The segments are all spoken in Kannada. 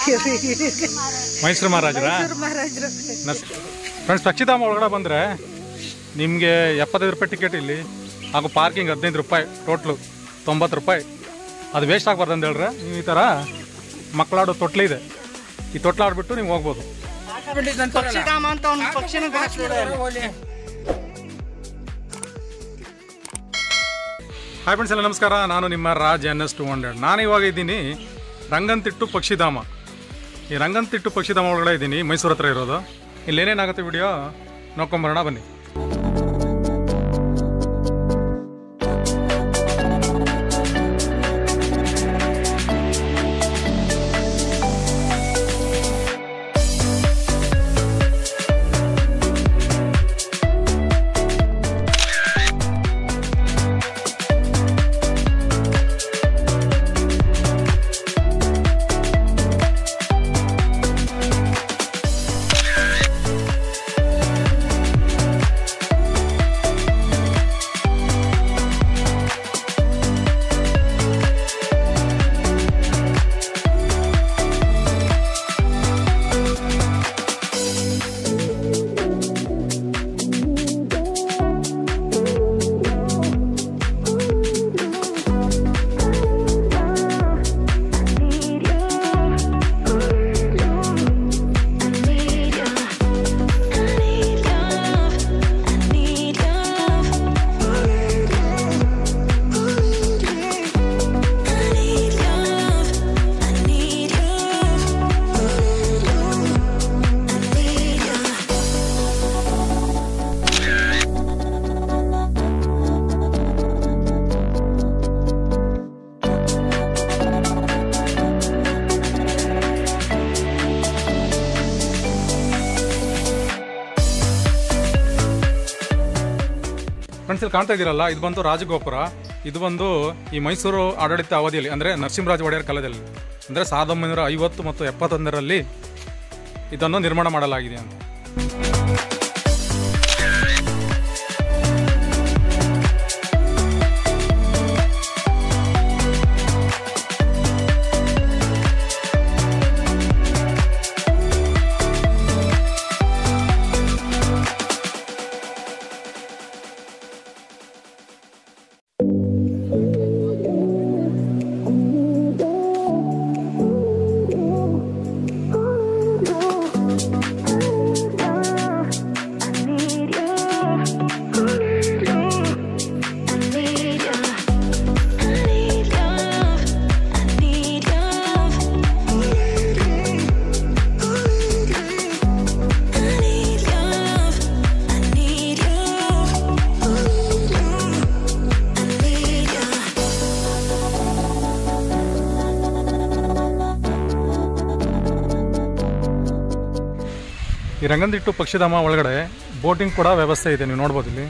ಮೈಸೂರು ಮಹಾರಾಜರ ಮಹಾರಾಜರು ಫ್ರೆಂಡ್ಸ್ ಪಕ್ಷಿಧಾಮ ಒಳಗಡೆ ಬಂದರೆ ನಿಮಗೆ ಎಪ್ಪತ್ತೈದು ರೂಪಾಯಿ ಟಿಕೆಟ್ ಇಲ್ಲಿ ಹಾಗೂ ಪಾರ್ಕಿಂಗ್ ಹದಿನೈದು ರೂಪಾಯಿ ಟೋಟ್ಲು ತೊಂಬತ್ತು ರೂಪಾಯಿ ಅದು ವೇಸ್ಟ್ ಆಗಬಾರ್ದು ಅಂತ ಹೇಳ್ರೆ ನೀವು ಈ ಥರ ಮಕ್ಕಳಾಡೋ ತೊಟ್ಲು ಇದೆ ಈ ತೊಟ್ಲು ಆಡ್ಬಿಟ್ಟು ನೀವು ಹೋಗ್ಬೋದು ಪಕ್ಷಿಧಾಮ ಅಂತ ಒಂದು ಪಕ್ಷಿನ ಹಾಯ್ ಫ್ರೆಂಡ್ಸ್ ಎಲ್ಲ ನಮಸ್ಕಾರ ನಾನು ನಿಮ್ಮ Raj N S two hundred ನಾನು ಇವಾಗ ಇದ್ದೀನಿ ರಂಗಂತಿಟ್ಟು ಪಕ್ಷಿಧಾಮ ಈ ರಂಗಂತಿಟ್ಟು ಪಕ್ಷಿಧಾಮ ಒಳಗಡೆ ಇದ್ದೀನಿ ಮೈಸೂರು ಹತ್ರ ಇರೋದು ಇಲ್ಲಿ ಏನೇನಾಗುತ್ತೆ ವಿಡಿಯೋ ನೋಡ್ಕೊಂಬರೋಣ ಬನ್ನಿ ಫ್ರೆಂಡ್ಸ್ ಇಲ್ಲಿ ಕಾಣ್ತಾ ಇದ್ದೀರಲ್ಲ ಇದು ಬಂದು ರಾಜಗೋಪುರ ಇದು ಬಂದು ಈ ಮೈಸೂರು ಆಡಳಿತ ಅವಧಿಯಲ್ಲಿ ಅಂದರೆ ನರಸಿಂಹರಾಜ ಒಡೆಯರ್ ಕಾಲದಲ್ಲಿ ಅಂದರೆ ಸಾವಿರದ ಒಂಬೈನೂರ ಐವತ್ತು ಮತ್ತು ಎಪ್ಪತ್ತೊಂದರಲ್ಲಿ ಇದನ್ನು ನಿರ್ಮಾಣ ಮಾಡಲಾಗಿದೆ ಅಂತ ಈ ರಂಗಂದಿಟ್ಟು ಪಕ್ಷಿಧಾಮ ಒಳಗಡೆ ಬೋಟಿಂಗ್ ಕೂಡ ವ್ಯವಸ್ಥೆ ಇದೆ ನೀವು ನೋಡ್ಬೋದು ಇಲ್ಲಿ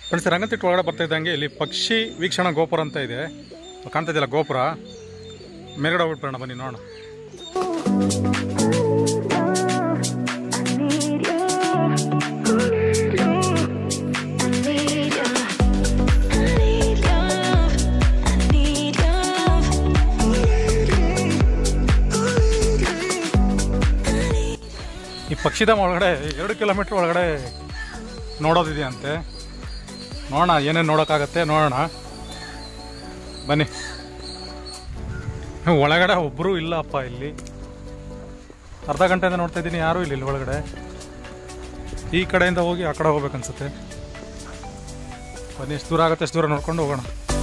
ಫ್ರೆಂಡ್ಸ್ ರಂಗತಿಟ್ಟು ಒಳಗಡೆ ಬರ್ತಾ ಇದ್ದಂಗೆ ಇಲ್ಲಿ ಪಕ್ಷಿ ವೀಕ್ಷಣಾ ಗೋಪುರ ಅಂತ ಇದೆ ಕಾಣ್ತಾ ಇದೆಯಲ್ಲ ಗೋಪುರ ಮೇಲ್ಗಡೆ ಹೋಗ್ಬಿಟ್ಬಿಡೋಣ ಬನ್ನಿ ನೋಡೋಣ ಈ ಪಕ್ಷಿಧಾಮ ಒಳಗಡೆ ಎರಡು ಕಿಲೋಮೀಟ್ರ್ ಒಳಗಡೆ ನೋಡೋದಿದೆಯಂತೆ ನೋಡೋಣ ಏನೇನು ನೋಡೋಕ್ಕಾಗತ್ತೆ ನೋಡೋಣ ಬನ್ನಿ ಒಳಗಡೆ ಒಬ್ಬರು ಇಲ್ಲಪ್ಪ ಇಲ್ಲಿ ಅರ್ಧ ಗಂಟೆಯಿಂದ ನೋಡ್ತಾ ಇದ್ದೀನಿ ಯಾರೂ ಇಲ್ಲ ಇಲ್ಲಿ ಒಳಗಡೆ ಈ ಕಡೆಯಿಂದ ಹೋಗಿ ಆ ಕಡೆ ಹೋಗ್ಬೇಕನ್ಸುತ್ತೆ ಬನ್ನಿ ಎಷ್ಟು ದೂರ ಆಗುತ್ತೆ ಎಷ್ಟು ದೂರ ನೋಡ್ಕೊಂಡು ಹೋಗೋಣ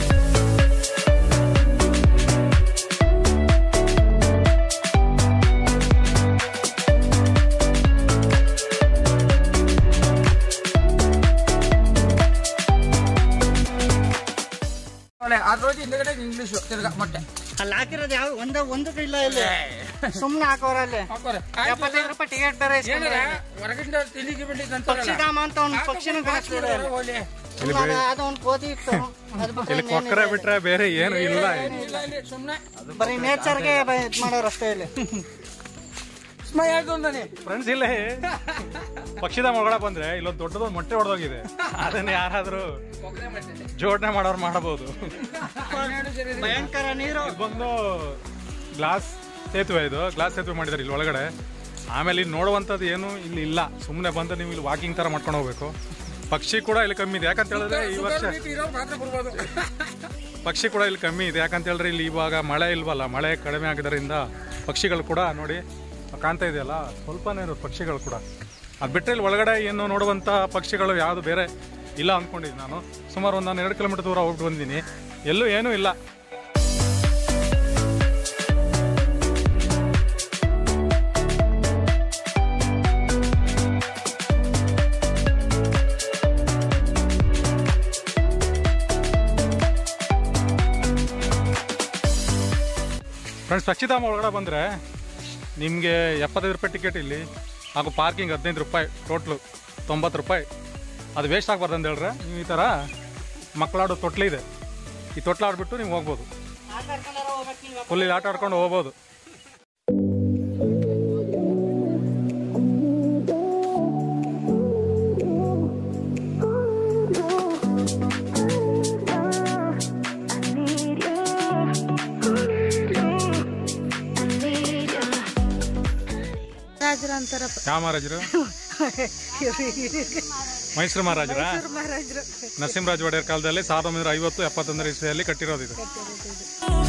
ಅದ್ రోజు ಹಿಂದಗಡೆ ಇಂಗ್ಲಿಷ್ ತಿರ್ಗಾ ಮೊಟ್ಟೆ ಅಲ್ಲಿ ಹಾಕಿರೋದು ಯಾವ ಒಂದ ಒಂದು ಇಲ್ಲ ಇಲ್ಲಿ ಸುಮ್ನೆ ಹಾಕೋರ ಅಲ್ಲಿ ಹಾಕೋರೆ ಎಪ್ಪತ್ತೈದು ರೂಪಾಯಿ ಟಿಕೆಟ್ ಬೇರೆ ಏನಾರ ಇಸ್ಕೊಂಡ್ರೆ. ಹೊರಗಿಂದ ತಿಂಡಿಗೆ ಬಿಟ್ಟಿದ್ದು ಪಕ್ಷಿಧಾಮ ಅಂತ ಒಂದು ಪಕ್ಷಿನ ಕಾಣಿಸ್ತಿಲ್ಲ ಅಲ್ಲಿ. ಹೋಗ್ಲಿ ಸುಮ್ನೆ ಅದು- ಅದು ಒಂದು ಕೋತಿ ಇತ್ತು ಅದು ಬಿಟ್ರೆ ಇಲ್ಲಿ ಇನ್ನೇನಿಲ್ಲ ಕೊಕ್ಕರೆ ಇಲ್ಲಿ. ಬಿಟ್ರೆ ಬೇರೆ ಏನು ಇಲ್ಲ ಇಲ್ಲಿ. ಇಲ್ಲ ಇಲ್ಲಿ ಸುಮ್ಮನೆ ಬರೀ ನೇಚರ್ಗೆ ಇದು ಮಾಡೋರು ಅಷ್ಟೇ ಇಲ್ಲಿ ಸುಮ್ಮನೆ ಹೇಳ್ದು ನಾನೇ ಫ್ರೆಂಡ್ಸ್ ಇಲ್ಲೇ ಪಕ್ಷಿಧಾಮ ಒಳಗಡೆ ಬಂದ್ರೆ ಇಲ್ಲೊಂದು ದೊಡ್ಡದೊಂದು ಮೊಟ್ಟೆ ಹೊಡೆದೋಗಿದೆ ಅದನ್ನ ಯಾರಾದ್ರೂ ಜೋಡಣೆ ಮಾಡೋರು ಮಾಡಬಹುದು ಭಯಂಕರ ನೀರು ಇದು ಬಂದು ಗ್ಲಾಸ್ ಸೇತುವೆ ಇದು ಗ್ಲಾಸ್ ಸೇತುವೆ ಮಾಡಿದ್ದಾರೆ ಇಲ್ಲಿ ಒಳಗಡೆ ಆಮೇಲೆ ಇಲ್ಲಿ ನೋಡುವಂಥದ್ದು ಏನು ಇಲ್ಲಿ ಇಲ್ಲ ಸುಮ್ಮನೆ ಬಂದು ನೀವು ಇಲ್ಲಿ ವಾಕಿಂಗ್ ತರ ಮಾಡ್ಕೊಂಡು ಹೋಗ್ಬೇಕು ಪಕ್ಷಿ ಕೂಡ ಇಲ್ಲಿ ಕಮ್ಮಿ ಇದೆ ಯಾಕಂತ ಹೇಳಿದ್ರೆ ಈ ವರ್ಷ ಇರೋರು ಮಾತ್ರ ಬರ್ಬೋದು ಪಕ್ಷಿ ಕೂಡ ಇಲ್ಲಿ ಕಮ್ಮಿ ಇದೆ ಯಾಕಂತ ಹೇಳಿದ್ರೆ ಇಲ್ಲಿ ಇವಾಗ ಮಳೆ ಇಲ್ವಲ್ಲ ಮಳೆ ಕಡಿಮೆ ಆಗಿದ್ದರಿಂದ ಪಕ್ಷಿಗಳು ಕೂಡ ನೋಡಿ ಕಾಣ್ತಾ ಇದೆಯಲ್ಲ ಸ್ವಲ್ಪನೇ ಇರೋದು ಪಕ್ಷಿಗಳು ಕೂಡ ಅದು ಬಿಟ್ಟರೆ ಇಲ್ಲಿ ಒಳಗಡೆ ಏನು ನೋಡುವಂಥ ಪಕ್ಷಿಗಳು ಯಾವುದು ಬೇರೆ ಇಲ್ಲ ಅಂದ್ಕೊಂಡಿದ್ದೀನಿ ನಾನು ಸುಮಾರು ಒಂದು ನಾನು ಎರಡು ಕಿಲೋಮೀಟರ್ ದೂರ ಹೋಗ್ಬಿಟ್ಟು ಬಂದಿದ್ದೀನಿ ಎಲ್ಲೂ ಏನೂ ಇಲ್ಲ ಫ್ರೆಂಡ್ಸ್ ಪಕ್ಷಿಧಾಮ ಒಳಗಡೆ ಬಂದರೆ ನಿಮಗೆ ಎಪ್ಪತ್ತೈದು ರೂಪಾಯಿ ಟಿಕೆಟ್ ಇಲ್ಲಿ ಹಾಗೂ ಪಾರ್ಕಿಂಗ್ ಹದಿನೈದು ರೂಪಾಯಿ ಟೋಟ್ಲು ತೊಂಬತ್ತು ರೂಪಾಯಿ ಅದು ವೇಸ್ಟ್ ಆಗಬಾರ್ದು ಅಂತ ಹೇಳ್ರೆ ನೀವು ಈ ಥರ ಮಕ್ಕಳಾಡೋ ತೊಟ್ಲಿದೆ ಈ ತೊಟ್ಲು ಆಡ್ಬಿಟ್ಟು ನೀವು ಹೋಗ್ಬೋದು ಆಟ ಆಡ್ಕೊಂಡಾರ ಹೋಗ್ಬೇಕು ನೀವು. ಫುಲ್ ಇಲ್ಲಿ ಆಟ ಆಡ್ಕೊಂಡು ಹೋಗ್ಬೋದು ರಾಜರ ಅಂತಾರಪ್ಪ ಯಾವ ಮಹಾರಾಜರು ಮೈಸೂರು ಮಹಾರಾಜರ ಮಹಾರಾಜರು ನರಸಿಂಹರಾಜ ಒಡೆಯರ್ ಕಾಲದಲ್ಲಿ ಸಾವಿರದ ಒಂಬೈನೂರ ಐವತ್ತು ಎಪ್ಪತ್ತೊಂದರ ಇಸ್ವಿಯಲ್ಲಿ ಕಟ್ಟಿರೋದು ಇದು